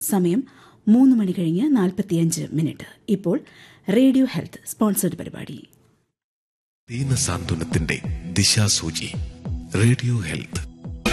സമയം മൂന്ന് മണി കഴിഞ്ഞ് നാൽപ്പത്തിയഞ്ച് മിനിറ്റ് ഇപ്പോൾ റേഡിയോ ഹെൽത്ത് സ്പോൺസർഡ് പരിപാടി ദീനസാന്ത്വനത്തിന്റെ ദിശാസൂചി റേഡിയോ ഹെൽത്ത്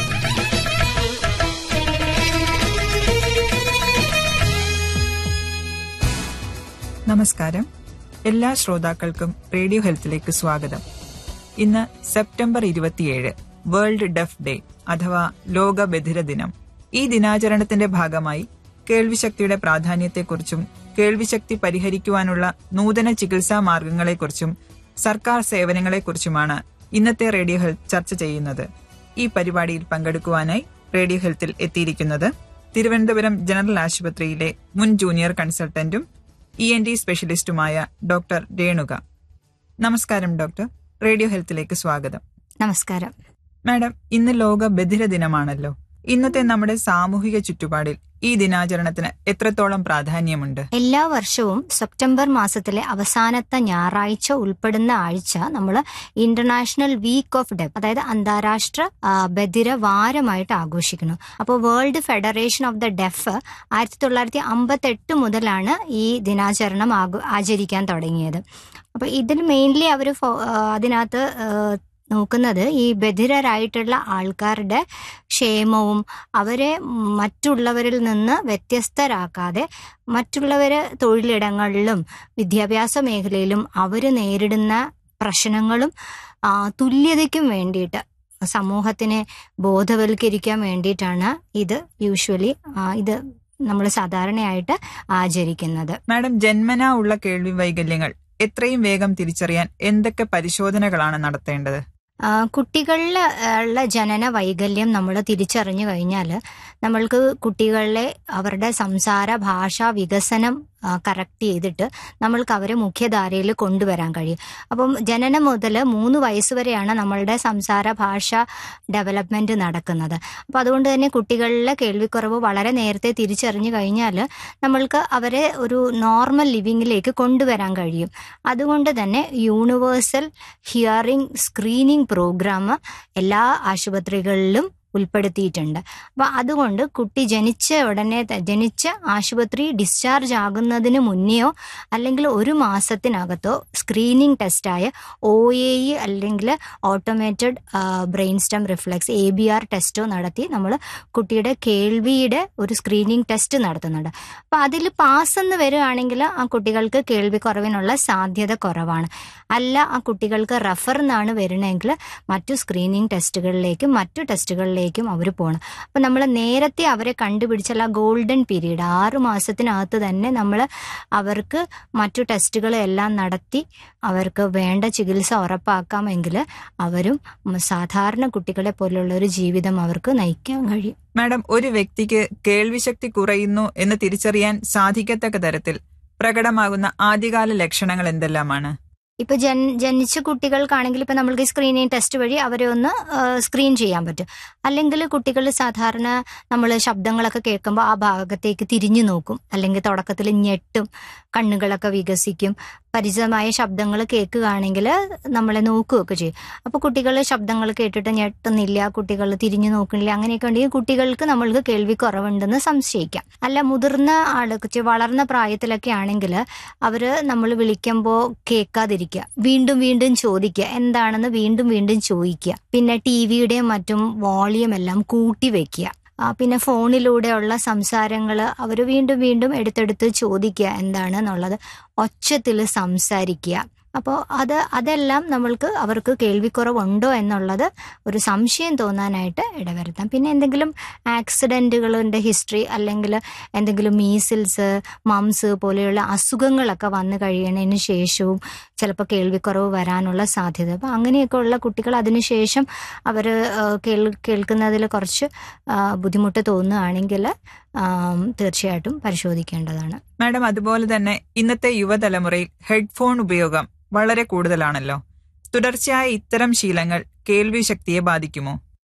നമസ്കാരം എല്ലാ ശ്രോതാക്കൾക്കും റേഡിയോ ഹെൽത്തിലേക്ക് സ്വാഗതം ഇന്ന് സെപ്റ്റംബർ ഇരുപത്തിയേഴ് വേൾഡ് ഡെഫ് ഡേ അഥവാ ലോക ബധിര ദിനം ഈ ദിനാചരണത്തിന്റെ ഭാഗമായി കേൾവിശക്തിയുടെ പ്രാധാന്യത്തെക്കുറിച്ചും കേൾവിശക്തി പരിഹരിക്കുവാനുള്ള നൂതന ചികിത്സാ മാർഗങ്ങളെക്കുറിച്ചും സർക്കാർ സേവനങ്ങളെക്കുറിച്ചുമാണ് ഇന്നത്തെ റേഡിയോ ഹെൽത്ത് ചർച്ച ചെയ്യുന്നത് ഈ പരിപാടിയിൽ പങ്കെടുക്കുവാനായി റേഡിയോ ഹെൽത്തിൽ എത്തിയിരിക്കുന്നത് തിരുവനന്തപുരം ജനറൽ ആശുപത്രിയിലെ മുൻ ജൂനിയർ കൺസൾട്ടന്റും ഇ എൻ ഡി സ്പെഷ്യലിസ്റ്റുമായ ഡോക്ടർ രേണുക നമസ്കാരം ഡോക്ടർ റേഡിയോ ഹെൽത്തിലേക്ക് സ്വാഗതം നമസ്കാരം മാഡം ഇന്ന് ലോക ബധിര ദിനമാണല്ലോ ഇന്നത്തെ നമ്മുടെ സാമൂഹിക ചുറ്റുപാടിൽ ഈ ദിനാചരണത്തിന് എത്രത്തോളം പ്രാധാന്യമുണ്ട് എല്ലാ വർഷവും സെപ്റ്റംബർ മാസത്തിലെ അവസാനത്തെ ഞായറാഴ്ച ഉൾപ്പെടുന്ന ആഴ്ച നമ്മൾ ഇന്റർനാഷണൽ വീക്ക് ഓഫ് ഡെഫ് അതായത് അന്താരാഷ്ട്ര ആ, ബധിര വാരമായിട്ട് ആഘോഷിക്കുന്നു അപ്പോൾ world federation of the deaf ആയിരത്തി തൊള്ളായിരത്തി അമ്പത്തെട്ട് മുതലാണ് ഈ ദിനാചരണം ആഘോ- ആചരിക്കാൻ തുടങ്ങിയത് അപ്പോൾ ഇതിൽ മെയിൻലി അവർ അതിനകത്ത് ആ, നോക്കുന്നത് ഈ ബധിരരായിട്ടുള്ള ആൾക്കാരുടെ ക്ഷേമവും അവരെ മറ്റുള്ളവരിൽ നിന്ന് വ്യത്യസ്തരാക്കാതെ മറ്റുള്ളവര് തൊഴിലിടങ്ങളിലും വിദ്യാഭ്യാസ മേഖലയിലും അവർ നേരിടുന്ന പ്രശ്നങ്ങളും ആ, തുല്യതയ്ക്കും വേണ്ടിയിട്ട് സമൂഹത്തിനെ ബോധവൽക്കരിക്കാൻ വേണ്ടിയിട്ടാണ് ഇത് യൂഷ്വലി ഇത് നമ്മൾ സാധാരണയായിട്ട് ആചരിക്കുന്നത് മാഡം ജന്മനാ ഉള്ള കേൾവി വൈകല്യങ്ങൾ എത്രയും വേഗം തിരിച്ചറിയാൻ എന്തൊക്കെ പരിശോധനകളാണ് നടത്തേണ്ടത് ആ, കുട്ടികളിൽ ഉള്ള ജനന വൈകല്യം നമ്മൾ തിരിച്ചറിഞ്ഞു കഴിഞ്ഞാൽ നമ്മൾക്ക് കുട്ടികളിലെ അവരുടെ സംസാര ഭാഷ വികസനം കറക്റ്റ് ചെയ്തിട്ട് നമ്മൾക്ക് അവരെ മുഖ്യധാരയിൽ കൊണ്ടുവരാൻ കഴിയും അപ്പം ജനനം മുതൽ മൂന്ന് വയസ്സ് വരെയാണ് നമ്മളുടെ സംസാര ഭാഷ ഡെവലപ്മെന്റ് നടക്കുന്നത് അപ്പം അതുകൊണ്ട് തന്നെ കുട്ടികളിലെ കേൾവിക്കുറവ് വളരെ നേരത്തെ തിരിച്ചറിഞ്ഞു കഴിഞ്ഞാൽ നമ്മൾക്ക് അവരെ ഒരു നോർമൽ ലിവിങ്ങിലേക്ക് കൊണ്ടുവരാൻ കഴിയും അതുകൊണ്ട് തന്നെ യൂണിവേഴ്സൽ ഹിയറിംഗ് സ്ക്രീനിംഗ് പ്രോഗ്രാം എല്ലാ ആശുപത്രികളിലും ഉൾപ്പെടുത്തിയിട്ടുണ്ട് അപ്പൊ അതുകൊണ്ട് കുട്ടി ജനിച്ച ഉടനെ ത- ജനിച്ച ആശുപത്രി ഡിസ്ചാർജ് ആകുന്നതിന് മുന്നെയോ അല്ലെങ്കിൽ ഒരു മാസത്തിനകത്തോ സ്ക്രീനിങ് ടെസ്റ്റായ ഒ എ ഇ അല്ലെങ്കിൽ automated brain stem reflex A B R ടെസ്റ്റോ നടത്തി നമ്മൾ കുട്ടിയുടെ കേൾവിയുടെ ഒരു സ്ക്രീനിങ് ടെസ്റ്റ് നടത്തുന്നുണ്ട് അപ്പൊ അതിൽ പാസ് എന്ന് വരികയാണെങ്കിൽ ആ കുട്ടികൾക്ക് കേൾവി കുറവിനുള്ള സാധ്യത കുറവാണ് അല്ല ആ കുട്ടികൾക്ക് റഫർ എന്നാണ് വരുന്നതെങ്കിൽ മറ്റു സ്ക്രീനിങ് ടെസ്റ്റുകളിലേക്കും മറ്റു ടെസ്റ്റുകളിലേക്കും അവർ പോകണം അപ്പം നമ്മൾ നേരത്തെ അവരെ കണ്ടുപിടിച്ചുള്ള ആ ഗോൾഡൻ പീരീഡ് ആറ് മാസത്തിനകത്ത് തന്നെ നമ്മൾ അവർക്ക് മറ്റു ടെസ്റ്റുകളെല്ലാം നടത്തി അവർക്ക് വേണ്ട ചികിത്സ ഉറപ്പാക്കാമെങ്കിൽ അവരും ഉം, സാധാരണ കുട്ടികളെ പോലുള്ള ഒരു ജീവിതം അവർക്ക് നയിക്കാൻ കഴിയും മാഡം ഒരു വ്യക്തിക്ക് കേൾവിശക്തി കുറയുന്നു എന്ന് തിരിച്ചറിയാൻ സാധിക്കത്തക്ക തരത്തിൽ പ്രകടമാകുന്ന ആദ്യകാല ലക്ഷണങ്ങൾ എന്തെല്ലാമാണ് ഇപ്പൊ ജൻ ജനിച്ച കുട്ടികൾക്കാണെങ്കിൽ ഇപ്പൊ നമ്മൾക്ക് ഈ സ്ക്രീനിങ് ടെസ്റ്റ് വഴി അവരെ ഒന്ന് സ്ക്രീൻ ചെയ്യാൻ പറ്റും അല്ലെങ്കിൽ കുട്ടികൾ സാധാരണ നമ്മൾ ശബ്ദങ്ങളൊക്കെ കേൾക്കുമ്പോൾ ആ ഭാഗത്തേക്ക് തിരിഞ്ഞു നോക്കും അല്ലെങ്കിൽ തുടക്കത്തിൽ ഞെട്ടും കണ്ണുകളൊക്കെ വികസിക്കും പരിചിതമായ ശബ്ദങ്ങൾ കേൾക്കുകയാണെങ്കിൽ നമ്മളെ നോക്കുകയൊക്കെ ചെയ്യും അപ്പോൾ കുട്ടികൾ ശബ്ദങ്ങൾ കേട്ടിട്ട് ഞെട്ടുന്നില്ല കുട്ടികൾ തിരിഞ്ഞു നോക്കുന്നില്ല അങ്ങനെയൊക്കെ ഉണ്ടെങ്കിൽ കുട്ടികൾക്ക് നമ്മൾക്ക് കേൾവി കുറവുണ്ടെന്ന് സംശയിക്കാം അല്ല മുതിർന്ന ആൾക്ക് വളർന്ന പ്രായത്തിലൊക്കെ ആണെങ്കിൽ അവര് നമ്മൾ വിളിക്കുമ്പോൾ കേൾക്കാതിരിക്കുക വീണ്ടും വീണ്ടും ചോദിക്കുക എന്താണെന്ന് വീണ്ടും വീണ്ടും ചോദിക്കുക പിന്നെ ടി വിയുടെയും മറ്റും വോളിയം എല്ലാം കൂട്ടി വെക്കുക ആ, പിന്നെ ഫോണിലൂടെയുള്ള സംസാരങ്ങൾ അവർ വീണ്ടും വീണ്ടും എടുത്തെടുത്ത് ചോദിക്കുക എന്താണെന്നുള്ളത് ഒച്ചത്തിൽ സംസാരിക്കുക അപ്പോൾ അത് അതെല്ലാം നമ്മൾക്ക് അവർക്ക് കേൾവിക്കുറവുണ്ടോ എന്നുള്ളത് ഒരു സംശയം തോന്നാനായിട്ട് ഇടവരുത്താം പിന്നെ എന്തെങ്കിലും ആക്സിഡൻറ്റുകളുടെ ഹിസ്റ്ററി അല്ലെങ്കിൽ എന്തെങ്കിലും മീസിൽസ് മംസ് പോലെയുള്ള അസുഖങ്ങളൊക്കെ വന്നു കഴിയണതിന് ശേഷവും ചിലപ്പോൾ കേൾവിക്കുറവ് വരാനുള്ള സാധ്യത അപ്പോൾ അങ്ങനെയൊക്കെ ഉള്ള കുട്ടികൾ അതിനുശേഷം അവർ കേൾ കേൾക്കുന്നതിൽ കുറച്ച് ആ, ബുദ്ധിമുട്ട് തോന്നുകയാണെങ്കിൽ ആം, തീർച്ചയായിട്ടും പരിശോധിക്കേണ്ടതാണ് മാഡം അതുപോലെ തന്നെ ഇന്നത്തെ യുവതലമുറയിൽ ഹെഡ്ഫോൺ ഉപയോഗം വളരെ കൂടുതലാണല്ലോ തുടർച്ചയായ ഇത്തരം ശീലങ്ങൾ കേൾവി ശക്തിയെ ബാധിക്കുമോ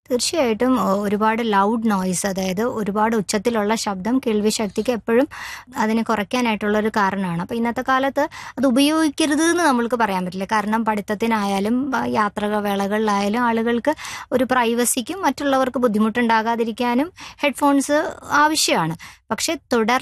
തീർച്ചയായിട്ടും ഒ- ഒരുപാട് ലൗഡ് നോയ്സ് അതായത് ഒരുപാട് ഉച്ചത്തിലുള്ള ശബ്ദം കേൾവി ശക്തിക്ക് എപ്പോഴും അതിനെ കുറയ്ക്കാനായിട്ടുള്ള ഒരു കാരണമാണ് അപ്പോൾ ഇന്നത്തെ കാലത്ത് അത് ഉപയോഗിക്കരുത് എന്ന് നമ്മൾക്ക് പറയാൻ പറ്റില്ല കാരണം പഠിത്തത്തിനായാലും ആ, യാത്രാ വേളകളിലായാലും ആളുകൾക്ക് ഒരു പ്രൈവസിക്കും മറ്റുള്ളവർക്ക് ബുദ്ധിമുട്ടുണ്ടാകാതിരിക്കാനും ഹെഡ്ഫോൺസ് ആവശ്യമാണ് പക്ഷെ തുടർ